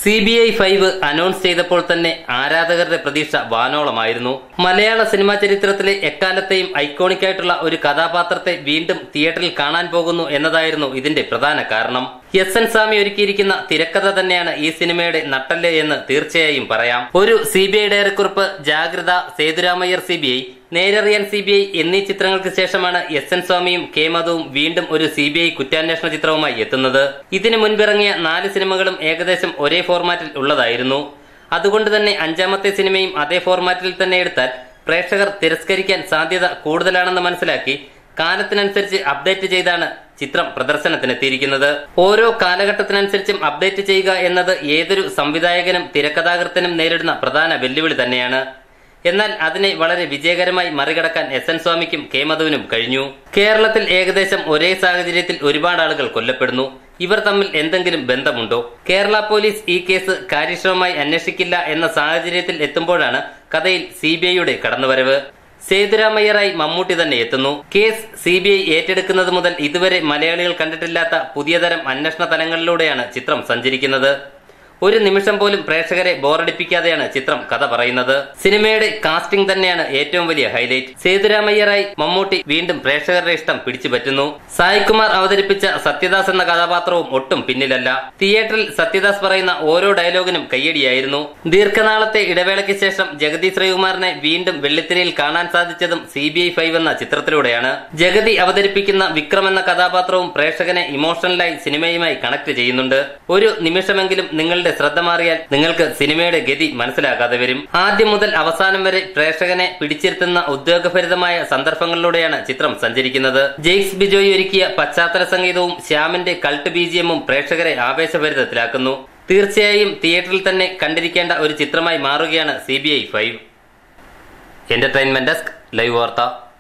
C B I five announce ചെയ്തപ്പോൾ തന്നെ ആരാധകരുടെ പ്രതീക്ഷ വാനോളമായിരുന്നു മലയാള സിനിമാ ചരിത്രത്തിലെ എക്കാലത്തെയും ഐക്കോണിക് ആയിട്ടുള്ള ഒരു കഥാപാത്രത്തെ വീണ്ടും തിയേറ്ററിൽ കാണാൻ പോകുന്നു എന്നതായിരുന്നു ഇതിന്റെ പ്രധാന കാരണം എസ് എൻ സ്വാമി ഒരുക്കിയിരിക്കുന്ന തിരക്കഥ തന്നെയാണ് ഈ സിനിമയുടെ നട്ടല് എന്ന് തീർച്ചയായും പറയാം ഒരു സി ബി ഐ ഡയറിക്കുറിപ്പ് Jagratha Sethuramaiyar C B I Nerariyan C B I എന്നീ ചിത്രങ്ങൾക്ക് ശേഷമാണ് എസ് എൻ സ്വാമിയും കെ മധുവും വീണ്ടും ഒരു സി ബി ഐ കുറ്റാന്വേഷണ ചിത്രവുമായി എത്തുന്നത് ഇതിനു മുൻപിറങ്ങിയ നാല് സിനിമകളും ഏകദേശം ഒരേ ഫോർമാറ്റിൽ ഉള്ളതായിരുന്നു അതുകൊണ്ട് തന്നെ അഞ്ചാമത്തെ സിനിമയും അതേ ഫോർമാറ്റിൽ തന്നെ എടുത്താൽ പ്രേക്ഷകർ തിരസ്കരിക്കാൻ സാധ്യത കൂടുതലാണെന്ന് മനസ്സിലാക്കി കാലത്തിനനുസരിച്ച് അപ്ഡേറ്റ് ചെയ്താണ് ചിത്രം പ്രദർശനത്തിനെത്തിയിരിക്കുന്നത് ഓരോ കാലഘട്ടത്തിനനുസരിച്ചും അപ്ഡേറ്റ് ചെയ്യുക എന്നത് ഏതൊരു സംവിധായകനും തിരക്കഥാകൃത്തിനും നേരിടുന്ന പ്രധാന വെല്ലുവിളി തന്നെയാണ് എന്നാൽ അതിനെ വളരെ വിജയകരമായി മറികടക്കാൻ എസ് എൻ സ്വാമിക്കും കെ മധുവിനും കഴിഞ്ഞു കേരളത്തിൽ ഏകദേശം ഒരേ സാഹചര്യത്തിൽ ഒരുപാട് ആളുകൾ കൊല്ലപ്പെടുന്നു ഇവർ തമ്മിൽ എന്തെങ്കിലും ബന്ധമുണ്ടോ കേരള പോലീസ് ഈ കേസ് കാര്യക്ഷമമായി അന്വേഷിക്കില്ല എന്ന സാഹചര്യത്തിൽ എത്തുമ്പോഴാണ് കഥയിൽ സി ബി ഐയുടെ കടന്നുവരവ് സേതുരാമയ്യറായി മമ്മൂട്ടി തന്നെ എത്തുന്നു കേസ് സി ബി ഐ ഏറ്റെടുക്കുന്നത് മുതൽ ഇതുവരെ മലയാളികൾ കണ്ടിട്ടില്ലാത്ത പുതിയതരം അന്വേഷണ തലങ്ങളിലൂടെയാണ് ചിത്രം സഞ്ചരിക്കുന്നത് ഒരു നിമിഷം പോലും പ്രേക്ഷകരെ ബോറടിപ്പിക്കാതെയാണ് ചിത്രം കഥ പറയുന്നത് സിനിമയുടെ കാസ്റ്റിംഗ് തന്നെയാണ് ഏറ്റവും വലിയ ഹൈലൈറ്റ് സേതുരാമയ്യറായി മമ്മൂട്ടി വീണ്ടും പ്രേക്ഷകരുടെ ഇഷ്ടം പിടിച്ചുപറ്റുന്നു സായികുമാർ അവതരിപ്പിച്ച സത്യദാസ് എന്ന കഥാപാത്രവും ഒട്ടും പിന്നിലല്ല തിയേറ്ററിൽ സത്യദാസ് പറയുന്ന ഓരോ ഡയലോഗിനും കയ്യടിയായിരുന്നു ദീർഘനാളത്തെ ഇടവേളയ്ക്ക് ശേഷം ജഗതി ശ്രീകുമാറിനെ വീണ്ടും വെള്ളിത്തിരയിൽ കാണാൻ സാധിച്ചതും സി ബി ഐ ഫൈവ് എന്ന ചിത്രത്തിലൂടെയാണ് ജഗതി അവതരിപ്പിക്കുന്ന വിക്രം എന്ന കഥാപാത്രവും പ്രേക്ഷകനെ ഇമോഷണലായി സിനിമയുമായി കണക്ട് ചെയ്യുന്നുണ്ട് ഒരു നിമിഷമെങ്കിലും നിങ്ങളുടെ ശ്രദ്ധ മാറിയാൽ നിങ്ങൾക്ക് സിനിമയുടെ ഗതി മനസ്സിലാകാതെ വരും ആദ്യം മുതൽ അവസാനം വരെ പ്രേക്ഷകനെ പിടിച്ചിരുത്തുന്ന ഉദ്യോഗഭരിതമായ സന്ദർഭങ്ങളിലൂടെയാണ് ചിത്രം സഞ്ചരിക്കുന്നത് ജെയ്ക്സ് ബിജോയ് ഒരുക്കിയ പശ്ചാത്തല സംഗീതവും ശ്യാമിന്റെ കൾട്ട് ബീജിയമും പ്രേക്ഷകരെ ആവേശഭരിതത്തിലാക്കുന്നു തീർച്ചയായും തിയേറ്ററിൽ തന്നെ കണ്ടിരിക്കേണ്ട ഒരു ചിത്രമായി മാറുകയാണ് C B I five entertainment desk live വാർത്ത